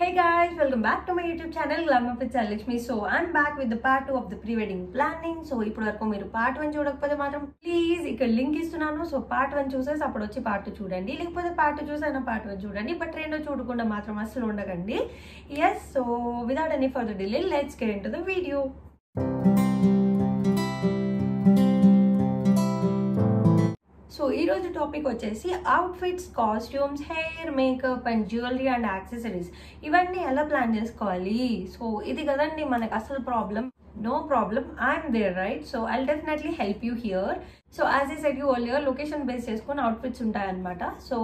Hey guys, welcome back to my YouTube channel Glamour with Lakshmi. So I'm back with the part 2 of the pre-wedding planning. So ఇప్పుడు వరకు మీరు part one చూడకపోతే మాత్రం please ఇక్కడ link ఇస్తున్నాను so part one చూసేసి అప్పుడు వచ్చి పార్ట్ టూ చూడండి లేకపోతే పార్ట్ టూ చూసైనా పార్ట్ వన్ చూడండి బట్ రెండో చూడకుండా మాత్రం అసలు ఉండకండి yes so without any further delay let's get into the video so ఈ రోజు టాపిక్ వచ్చేసి outfits costumes hair makeup and jewellery and accessories ఇవన్నీ ఎలా ప్లాన్ చేసుకోవాలి సో ఇది కదండి మనకు అసలు problem no problem I'm there right so I definitely help you here so as ఈ సెట్ యూ ఓలియర్ లొకేషన్ బేస్ చేసుకుని అవుట్ఫిట్స్ ఉంటాయన్నమాట so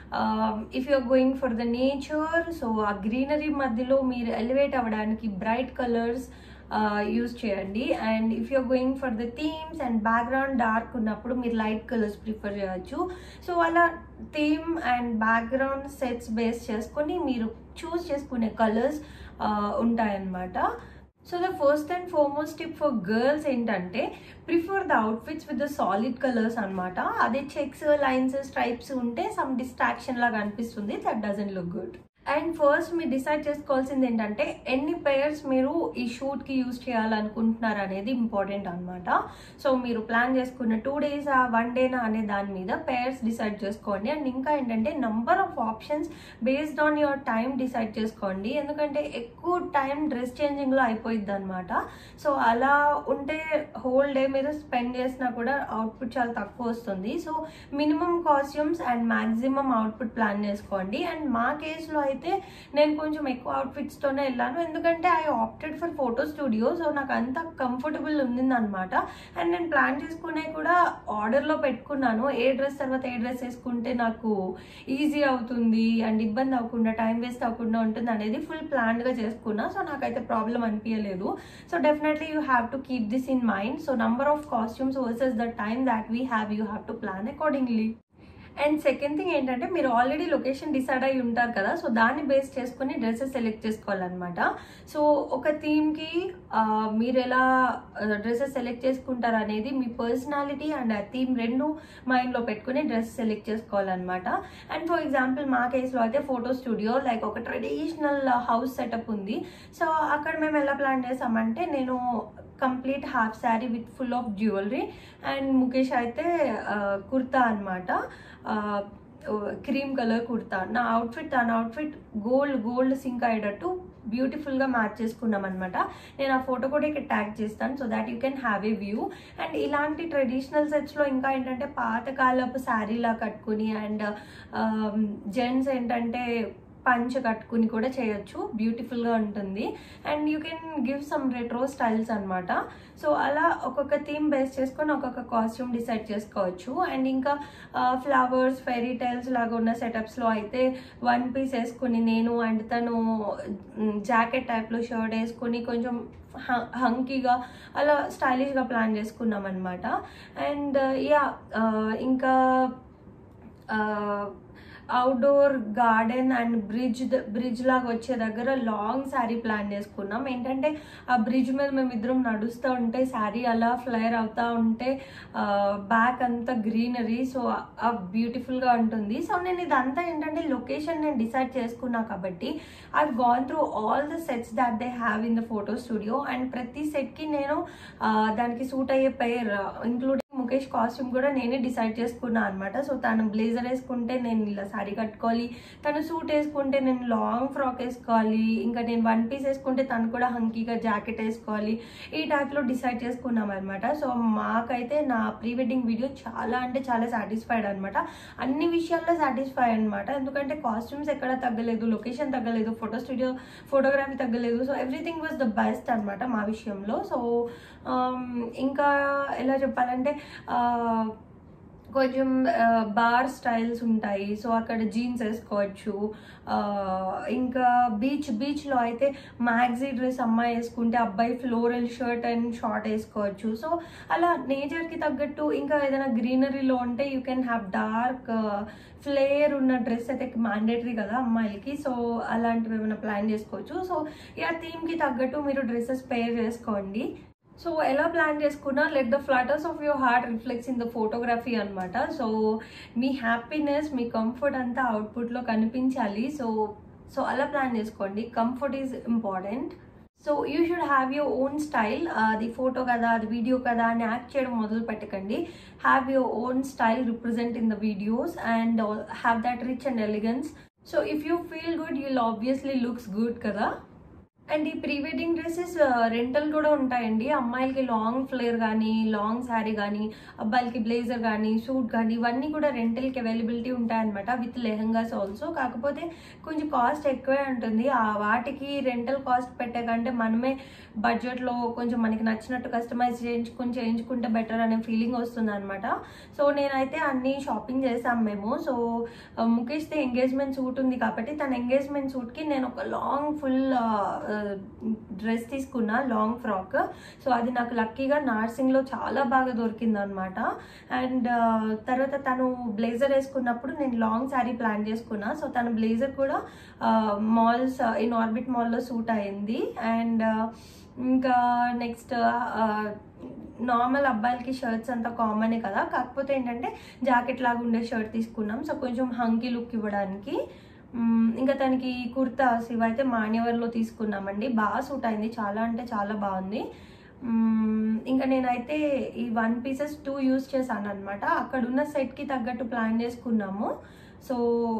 if you're going for the nature so ఆ గ్రీనరీ మధ్యలో మీరు ఎలివేట్ అవ్వడానికి బ్రైట్ కలర్స్ యూజ్ చేయండి and if you're going for the themes and background dark ఉన్నప్పుడు మీరు లైట్ కలర్స్ ప్రిఫర్ చేయొచ్చు సో అలా theme and background sets base చేసుకొని మీరు చూస్ చేసుకునే కలర్స్ ఉంటాయన్నమాట so the first and foremost tip for girls ఏంటంటే prefer the outfits with the solid colours అనమాట అదే చెక్స్ లైన్స్ స్ట్రైప్స్ ఉంటే సమ్ డిస్ట్రాక్షన్ లాగా అనిపిస్తుంది that doesn't look good and first మీరు డిసైడ్ చేసుకోవాల్సింది ఏంటంటే ఎన్ని పేర్స్ మీరు ఈ షూట్కి యూజ్ చేయాలనుకుంటున్నారు అనేది ఇంపార్టెంట్ అనమాట సో మీరు ప్లాన్ చేసుకున్న టూ డేస్ వన్ డేనా అనే దాని మీద పేర్స్ డిసైడ్ చేసుకోండి అండ్ ఇంకా ఏంటంటే number of options based on your time decide చేసుకోండి ఎందుకంటే ఎక్కువ టైం డ్రెస్ చేంజింగ్లో అయిపోయింది అనమాట సో అలా ఉంటే హోల్ డే మీరు స్పెండ్ చేసినా కూడా అవుట్పుట్ చాలా తక్కువ వస్తుంది so minimum costumes and maximum output plan చేసుకోండి అండ్ మా కేసులో అయితే నేను కొంచెం ఎక్కువ అవుట్ఫిట్స్తోనే వెళ్ళాను ఎందుకంటే I opted for photo studio so నాకు అంత కంఫర్టబుల్ ఉందన్నమాట అండ్ నేను ప్లాన్ చేసుకునే కూడా ఆర్డర్లో పెట్టుకున్నాను ఏ డ్రెస్ తర్వాత ఏ డ్రెస్ వేసుకుంటే నాకు ఈజీ అవుతుంది అండ్ ఇబ్బంది అవ్వకుండా టైం వేస్ట్ అవ్వకుండా ఉంటుంది అనేది ఫుల్ ప్లాన్గా చేసుకున్నా సో నాకైతే ప్రాబ్లం అనిపించలేదు so definitely you have to keep this in mind so number of costumes versus the time that we have you have to plan accordingly and second thing ఏంటంటే మీరు already location decide అయి ఉంటారు కదా so దాన్ని base చేసుకుని dresses select చేసుకోవాలన్నమాట so ఒక థీమ్కి మీరు ఎలా డ్రెస్సెస్ సెలెక్ట్ చేసుకుంటారు అనేది మీ పర్సనాలిటీ అండ్ ఆ థీమ్ రెండు మైండ్లో పెట్టుకుని డ్రెస్ సెలెక్ట్ చేసుకోవాలన్నమాట అండ్ ఫర్ ఎగ్జాంపుల్ మా కేసులో అయితే ఫోటో స్టూడియో లైక్ ఒక ట్రెడిషనల్ హౌస్ సెటప్ ఉంది సో అక్కడ మేము ఎలా ప్లాన్ చేసామంటే నేను complete half sari with full of jewellery and Mukesh అయితే కుర్తా అనమాట క్రీమ్ కలర్ కుర్తా నా అవుట్ఫిట్ తన అవుట్ఫిట్ గోల్డ్ గోల్డ్ సింక్ అయ్యేటట్టు బ్యూటిఫుల్గా మ్యాచ్ చేసుకున్నాం అనమాట నేను ఆ ఫోటో కూడా ఇక్కడ ట్యాగ్ చేస్తాను so that you can have a view and ఇలాంటి ట్రెడిషనల్ సెట్స్లో ఇంకా ఏంటంటే పాతకాలపు శారీలా కట్టుకుని అండ్ జెంట్స్ ఏంటంటే పంచ కట్టుకుని కూడా చేయొచ్చు బ్యూటిఫుల్గా ఉంటుంది and you can give some retro styles అనమాట సో అలా ఒక్కొక్క థీమ్ బేస్ చేసుకొని ఒక్కొక్క కాస్ట్యూమ్ డిసైడ్ చేసుకోవచ్చు అండ్ ఇంకా ఫ్లవర్స్ ఫెరీ టైల్స్ లాగా ఉన్న సెటప్స్లో అయితే వన్ పీస్ వేసుకుని నేను అండ్ తను జాకెట్ టైప్లో షర్ట్ వేసుకుని కొంచెం హంకీగా అలా స్టైలిష్గా ప్లాన్ చేసుకున్నాం అనమాట అండ్ యా ఇంకా outdoor garden and bridge bridge లాగా వచ్చే దగ్గర లాంగ్ శారీ ప్లాన్ చేసుకున్నాం ఏంటంటే ఆ బ్రిడ్జ్ మీద మేము ఇద్దరం నడుస్తూ ఉంటే శారీ అలా ఫ్లైర్ అవుతూ ఉంటే బ్యాక్ అంతా గ్రీనరీ సో బ్యూటిఫుల్గా ఉంటుంది సో నేను ఇదంతా ఏంటంటే లొకేషన్ నేను డిసైడ్ చేసుకున్నా కాబట్టి I gone through all the sets that they have in the photo studio and ప్రతి సెట్కి నేను దానికి సూట్ అయ్యే పేర్ ఇంక్లూడింగ్ ముఖేష్ కాస్ట్యూమ్ కూడా నేనే డిసైడ్ చేసుకున్నా అనమాట సో తను బ్లేజర్ వేసుకుంటే నేను ఇలా శారీ కట్టుకోవాలి తను సూట్ వేసుకుంటే నేను లాంగ్ ఫ్రాక్ వేసుకోవాలి ఇంకా నేను వన్ పీస్ వేసుకుంటే తను కూడా హంకీగా జాకెట్ వేసుకోవాలి ఈ టైప్లో డిసైడ్ చేసుకున్నాం అనమాట సో మాకైతే నా ప్రీ వెడ్డింగ్ వీడియో చాలా అంటే చాలా సాటిస్ఫైడ్ అనమాట అన్ని విషయాల్లో సాటిస్ఫై అనమాట ఎందుకంటే కాస్ట్యూమ్స్ ఎక్కడ తగ్గలేదు లొకేషన్ తగ్గలేదు ఫోటో స్టూడియో ఫోటోగ్రఫీ తగ్గలేదు so everything was the best అనమాట మా విషయంలో సో ఇంకా ఎలా చెప్పాలంటే కొంచెం బార్ స్టైల్స్ ఉంటాయి సో అక్కడ జీన్స్ వేసుకోవచ్చు ఇంకా బీచ్ బీచ్లో అయితే మ్యాగ్జీ డ్రెస్ అమ్మాయి వేసుకుంటే అబ్బాయి ఫ్లోరల్ షర్ట్ అండ్ షార్ట్ వేసుకోవచ్చు సో అలా నేచర్కి తగ్గట్టు ఇంకా ఏదైనా గ్రీనరీలో ఉంటే you can have dark flare ఉన్న డ్రెస్ అయితే మ్యాండేటరీ కదా అమ్మాయిలకి సో అలాంటివి ఏమైనా ప్లాన్ చేసుకోవచ్చు సో ఇక థీమ్కి తగ్గట్టు మీరు డ్రెస్సెస్ పేర్ చేసుకోండి సో ఎలా ప్లాన్ చేసుకున్నా let the flutters of your heart reflects in the photography అనమాట సో మీ హ్యాపీనెస్ మీ కంఫర్ట్ అంతా అవుట్పుట్లో కనిపించాలి సో సో అలా ప్లాన్ చేసుకోండి comfort is important so you should have your own style అది ఫోటో కదా అది వీడియో కదా అని యాక్ట్ చేయడం మొదలు పెట్టకండి have your own style represent in the videos and have that rich and elegance so if you feel good you'll obviously looks good కదా and ఈ ప్రీ వెడ్డింగ్ డ్రెస్సెస్ రెంటల్ కూడా ఉంటాయండి అమ్మాయిలకి లాంగ్ ఫ్లేర్ కానీ long sari కానీ అబ్బాయిలకి blazer కానీ suit కానీ ఇవన్నీ కూడా రెంటల్కి అవైలబిలిటీ ఉంటాయన్నమాట విత్ లెహంగాస్ ఆల్సో కాకపోతే కొంచెం కాస్ట్ ఎక్కువే ఉంటుంది ఆ వాటికి రెంటల్ కాస్ట్ పెట్టే కంటే మనమే బడ్జెట్లో కొంచెం మనకి నచ్చినట్టు కస్టమైజ్ చేయించుకుని చేయించుకుంటే బెటర్ అనే ఫీలింగ్ వస్తుంది అనమాట సో నేనైతే అన్ని షాపింగ్ చేసాం మేము సో ముఖేష్ది ఎంగేజ్మెంట్ సూట్ ఉంది కాబట్టి తన ఎంగేజ్మెంట్ సూట్కి నేను ఒక లాంగ్ ఫుల్ డ్రెస్ తీసుకున్నా లాంగ్ ఫ్రాక్ సో అది నాకు లక్కీగా నార్సింగ్లో చాలా బాగా దొరికింది అనమాట అండ్ తర్వాత తను బ్లేజర్ వేసుకున్నప్పుడు నేను లాంగ్ శారీ ప్లాన్ చేసుకున్నా సో తన బ్లేజర్ కూడా మాల్స్ ఇన్ ఆర్బిట్ మాల్లో సూట్ అయింది అండ్ ఇంకా నెక్స్ట్ నార్మల్ అబ్బాయిలకి షర్ట్స్ అంతా కామనే కదా కాకపోతే ఏంటంటే జాకెట్ లాగా ఉండే షర్ట్ తీసుకున్నాం సో కొంచెం హంకీ లుక్ ఇవ్వడానికి మ్మ్, ఇంకా తనకి కుర్తాస్ ఇవైతే మాన్యవర్లో తీసుకున్నామండి బాగా సూట్ అయింది చాలా అంటే చాలా బాగుంది మ్మ్, ఇంకా నేనైతే ఈ వన్ పీసెస్ టూ యూస్ చేశాను అనమాట అక్కడ ఉన్న సెట్కి తగ్గట్టు ప్లాన్ చేసుకున్నాము so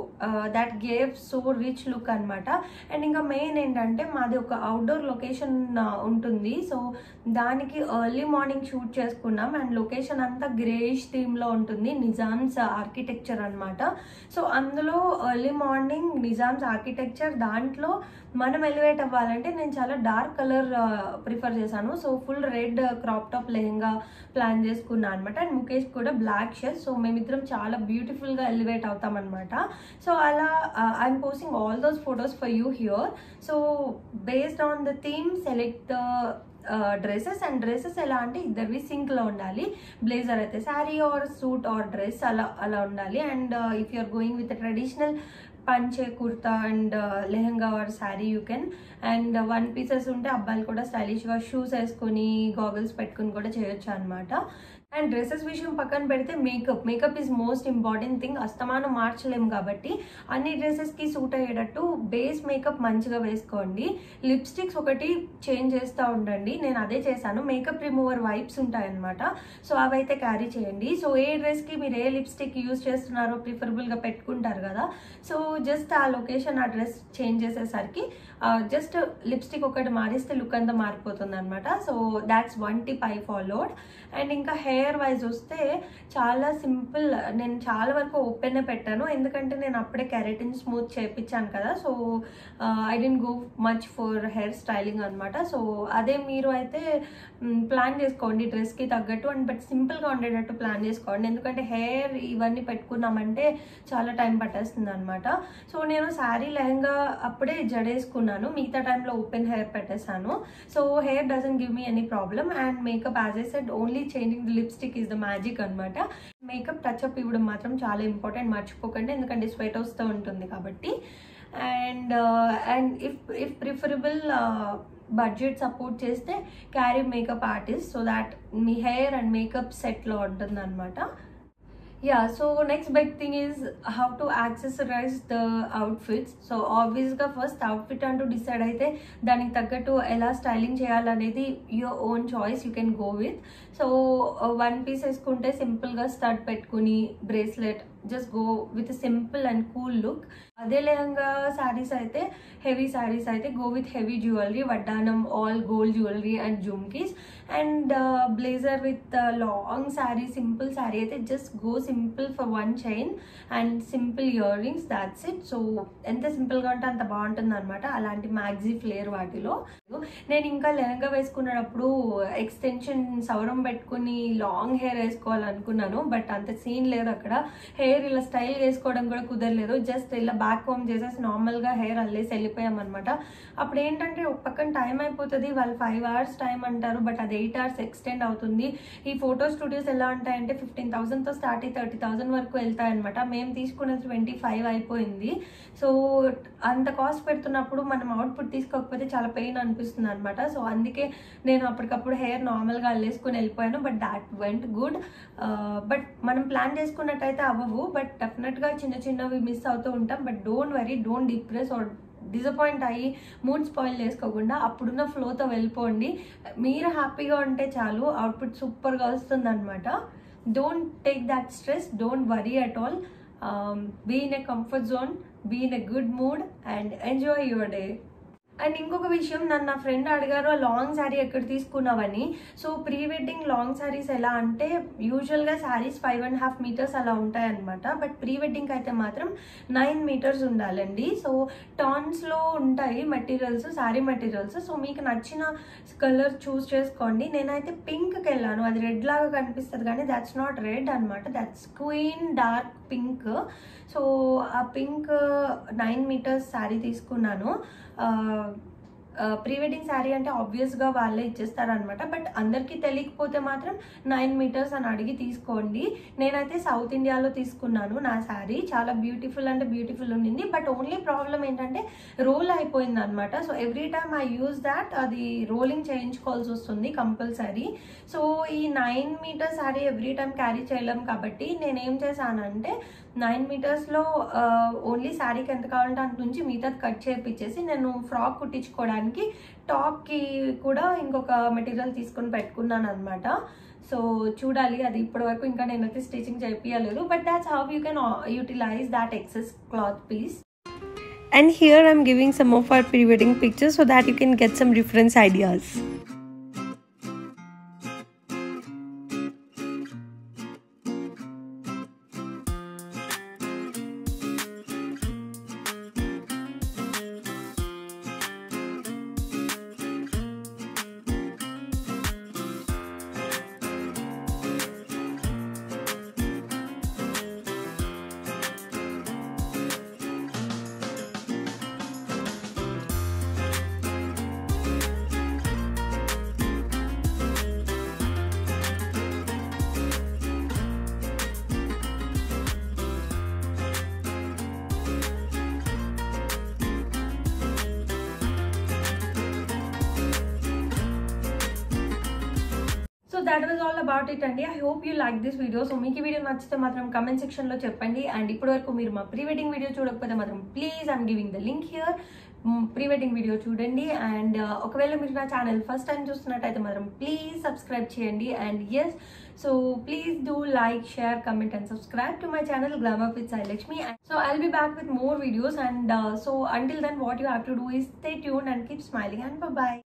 that gave so rich look అనమాట అండ్ ఇంకా మెయిన్ ఏంటంటే మాది ఒక అవుట్డోర్ లొకేషన్ ఉంటుంది సో దానికి ఎర్లీ మార్నింగ్ షూట్ చేసుకున్నాం అండ్ లొకేషన్ అంతా గ్రేష్ థీమ్లో ఉంటుంది నిజామ్స్ ఆర్కిటెక్చర్ అనమాట సో అందులో ఎర్లీ మార్నింగ్ నిజామ్స్ ఆర్కిటెక్చర్ దాంట్లో మనం ఎలివేట్ అవ్వాలంటే నేను చాలా డార్క్ కలర్ ప్రిఫర్ చేశాను so full red crop top lehenga plan చేసుకున్నాను అనమాట అండ్ ముఖేష్ కూడా బ్లాక్ షర్ట్ సో మేమిద్దరం చాలా బ్యూటిఫుల్గా ఎలివేట్ అవుతాం అనమాట సో అలా I'm posting all those photos for you here so based on the theme select the dresses and dresses ఎలా అంటే ఇద్దరివి సింక్లో ఉండాలి బ్లేజర్ అయితే sari or suit or dress అలా అలా ఉండాలి and if you're going with traditional panche kurta and lehenga or sari you can and one pieces ఉంటే అబ్బాయిలు కూడా స్టైలిష్గా షూస్ వేసుకొని గాగల్స్ పెట్టుకుని కూడా చేయొచ్చు అనమాట అండ్ డ్రెస్సెస్ విషయం పక్కన పెడితే makeup makeup is most important thing అస్తమానం మార్చలేము కాబట్టి అన్ని డ్రెస్సెస్కి సూట్ అయ్యేటట్టు బేస్ మేకప్ మంచిగా వేసుకోండి లిప్స్టిక్స్ ఒకటి చేంజ్ చేస్తూ ఉండండి నేను అదే చేశాను మేకప్ రిమూవర్ వైప్స్ ఉంటాయన్నమాట సో అవైతే క్యారీ చేయండి సో ఏ డ్రెస్కి మీరు ఏ లిప్స్టిక్ యూజ్ చేస్తున్నారో ప్రిఫరబుల్గా పెట్టుకుంటారు కదా సో జస్ట్ ఆ లొకేషన్ ఆ డ్రెస్ చేంజ్ చేసేసరికి జస్ట్ లిప్స్టిక్ ఒకటి మారిస్తే లుక్ అంతా మారిపోతుంది అనమాట so that's one tip I followed and ఇంకా హెయిర్ వైజ్ వస్తే చాలా సింపుల్ నేను చాలా వరకు ఓపెన్ పెట్టాను ఎందుకంటే నేను అప్పుడే కెరటిన్ స్మూత్ చేయించాను కదా so I didn't go much for hair styling అనమాట సో అదే మీరు అయితే ప్లాన్ చేసుకోండి డ్రెస్కి తగ్గట్టు అండ్ బట్ సింపుల్గా ఉండేటట్టు ప్లాన్ చేసుకోండి ఎందుకంటే హెయిర్ ఇవన్నీ పెట్టుకున్నామంటే చాలా టైం పట్టేస్తుంది అనమాట సో నేను శారీ లెహంగా అప్పుడే జడేసుకున్నాను మిగతా టైంలో ఓపెన్ హెయిర్ పెట్టేశాను so hair doesn't give me any problem and makeup as I said only changing the lipstick is the magic అనమాట మేకప్ టచ్అప్ ఇవ్వడం మాత్రం చాలా ఇంపార్టెంట్ మర్చిపోకండి ఎందుకంటే స్వెట్ వస్తూ ఉంటుంది కాబట్టి and and if if preferable budget support చేస్తే carry makeup artist so that మీ హెయిర్ అండ్ మేకప్ సెట్లో ఉంటుంది అనమాట yeah so next big thing is how to accessorize the outfits so ఆబ్వియస్గా ఫస్ట్ అవుట్ఫిట్ అంటూ డిసైడ్ అయితే దానికి తగ్గట్టు ఎలా స్టైలింగ్ చేయాలనేది your own choice you can go with so one piece వేసుకుంటే సింపుల్గా స్టడ్ పెట్టుకుని bracelet just go with simple and cool look అదే లేహంగా శారీస్ అయితే హెవీ శారీస్ అయితే గో విత్ హెవీ జ్యువెలరీ వడ్డానం all gold jewellery and jhumkis and blazer with long sari simple sari అయితే just go simple for one chain and simple earrings that's it so ఎంత సింపుల్గా ఉంటే అంత బాగుంటుంది అనమాట అలాంటి మ్యాగ్జీ ఫ్లేర్ వాటిలో నేను ఇంకా లెహంగా వేసుకున్నప్పుడు ఎక్స్టెన్షన్ సవరం పెట్టుకుని లాంగ్ హెయిర్ వేసుకోవాలనుకున్నాను బట్ అంత సీన్ లేదు అక్కడ హెయిర్ ఇలా స్టైల్ వేసుకోవడం కూడా కుదరలేదు జస్ట్ ఇలా బ్యాక్ హోమ్ చేసేసి నార్మల్గా హెయిర్ అల్లేసి వెళ్ళిపోయాం అనమాట అప్పుడు ఏంటంటే ఒక పక్కన టైం అయిపోతుంది వాళ్ళు ఫైవ్ అవర్స్ టైం అంటారు బట్ అది ఎయిట్ అవర్స్ ఎక్స్టెండ్ అవుతుంది ఈ ఫోటో స్టూడియోస్ ఎలా ఉంటాయంటే ఫిఫ్టీన్ థౌసండ్తో స్టార్ట్ అయ్యి థర్టీ థౌసండ్ వరకు వెళ్తాయన్నమాట మేము తీసుకున్నది ట్వంటీ ఫైవ్ అయిపోయింది సో అంత కాస్ట్ పెడుతున్నప్పుడు మనం అవుట్పుట్ తీసుకోకపోతే చాలా పెయిన్ అనిపిస్తుంది అనమాట సో అందుకే నేను అప్పటికప్పుడు హెయిర్ నార్మల్గా అల్లేసుకుని వెళ్ళిపోయాను but that went good but మనం ప్లాన్ చేసుకున్నట్టయితే అవ్వవు బట్ డెఫినెట్గా చిన్న చిన్నవి మిస్ అవుతూ ఉంటాం but don't worry don't depress or disappoint అయ్యి మూడ్ స్పాయిల్ చేసుకోకుండా అప్పుడున్న ఫ్లోతో వెళ్ళిపోండి మీరు హ్యాపీగా ఉంటే చాలు అవుట్పుట్ సూపర్గా వస్తుంది అనమాట don't take that stress don't worry at all be in a comfort zone be in a good mood and enjoy your day and ఇంకొక విషయం నన్ను నా ఫ్రెండ్ అడిగారు లాంగ్ శారీ ఎక్కడ తీసుకున్నావని so pre wedding long saris ఎలా అంటే యూజువల్గా saris five and half metres అలా ఉంటాయి అనమాట బట్ ప్రీ వెడ్డింగ్ అయితే మాత్రం నైన్ మీటర్స్ ఉండాలండి సో టాన్స్లో ఉంటాయి మెటీరియల్స్ శారీ మెటీరియల్స్ సో మీకు నచ్చిన కలర్ చూస్ చేసుకోండి నేనైతే పింక్కి వెళ్ళాను అది రెడ్ లాగా కనిపిస్తుంది కానీ దాట్స్ నాట్ రెడ్ అనమాట that's queen dark pink so ఆ పింక్ నైన్ మీటర్స్ శారీ తీసుకున్నాను ప్రీ వెడ్డింగ్ శారీ అంటే ఆబ్వియస్గా వాళ్ళే ఇచ్చేస్తారనమాట బట్ అందరికీ తెలియకపోతే మాత్రం నైన్ మీటర్స్ అని అడిగి తీసుకోండి నేనైతే సౌత్ ఇండియాలో తీసుకున్నాను నా శారీ చాలా బ్యూటిఫుల్ అంటే బ్యూటిఫుల్ ఉండింది బట్ ఓన్లీ ప్రాబ్లం ఏంటంటే రోల్ అయిపోయింది అనమాట so every time I use that అది రోలింగ్ చేయించుకోవాల్సి వస్తుంది కంపల్సరీ సో ఈ nine metres sari every time carry చేయలేం కాబట్టి నేనేం చేశానంటే నైన్ మీటర్స్లో ఓన్లీ శారీకి ఎంత కావాలంటే అంత నుంచి మిగతాది కట్ చేయించేసి నేను ఫ్రాక్ కుట్టించుకోవడానికి టాప్కి కూడా ఇంకొక మెటీరియల్ తీసుకొని పెట్టుకున్నాను అనమాట సో చూడాలి అది ఇప్పటి వరకు ఇంకా నేనైతే స్టిచింగ్ చేయించలేదు but that's how you can utilize that excess cloth piece And here I'm giving some of our pre-wedding pictures so that you can get some reference ideas. So that was all about it అండి I hope you like this video so మీకు ఈ video నచ్చితే మాత్రం comment సెక్షన్లో చెప్పండి and ఇప్పటి వరకు మీరు మా ప్రీ వెడ్డింగ్ వీడియో చూడకపోతే మాత్రం please I'm giving the link here pre wedding video చూడండి అండ్ ఒకవేళ మీరు నా ఛానల్ ఫస్ట్ టైం చూస్తున్నట్టయితే మాత్రం ప్లీజ్ సబ్స్క్రైబ్ చేయండి and yes so please do like share comment and subscribe to my channel glamour with Sai Lakshmi so I'll be back with more videos and so until then what you have to do is stay tuned and keep smiling and bye